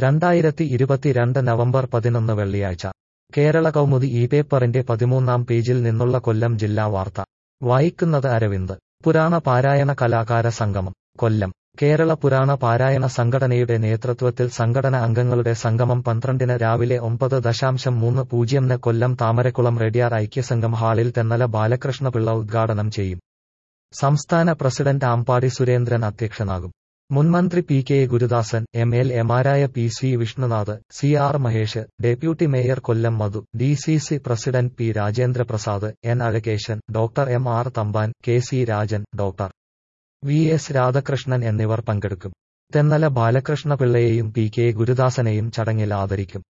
രണ്ടായിരത്തി ഇരുപത്തിരണ്ട് നവംബർ പതിനൊന്ന് വെള്ളിയാഴ്ച കേരള കൗമുദി ഈ പേപ്പറിന്റെ പതിമൂന്നാം പേജിൽ നിന്നുള്ള കൊല്ലം ജില്ലാ വാർത്ത വായിക്കുന്നത് അരവിന്ദ് പുരാണ പാരായണ കലാകാര സംഗമം കൊല്ലം കേരള പുരാണ പാരായണ സംഘടനയുടെ നേതൃത്വത്തിൽ സംഘടന അംഗങ്ങളുടെ സംഗമം പന്ത്രണ്ടിന് രാവിലെ ഒമ്പത് ദശാംശം മൂന്ന് പൂജ്യംന് കൊല്ലം താമരക്കുളം റെഡിയാർ ഐക്യസംഘം ഹാളിൽ തെന്നല ബാലകൃഷ്ണപിള്ള ഉദ്ഘാടനം ചെയ്യും സംസ്ഥാന പ്രസിഡന്റ് ആമ്പാടി സുരേന്ദ്രൻ അധ്യക്ഷനാകും മുൻമന്ത്രി P K Gurudasan M L എമാരായ P C Vishnunath C R Mahesh deputy mayor Kollam Madhu D C C president P Rajendraprasad N Azhakesan doctor M R Thampan K C Rajan doctor V S Radhakrishnan എന്നിവർ പങ്കെടുക്കും തെന്നല ബാലകൃഷ്ണപിള്ളയെയും പി കെ ഗുരുദാസനെയും ചടങ്ങിൽ ആദരിക്കും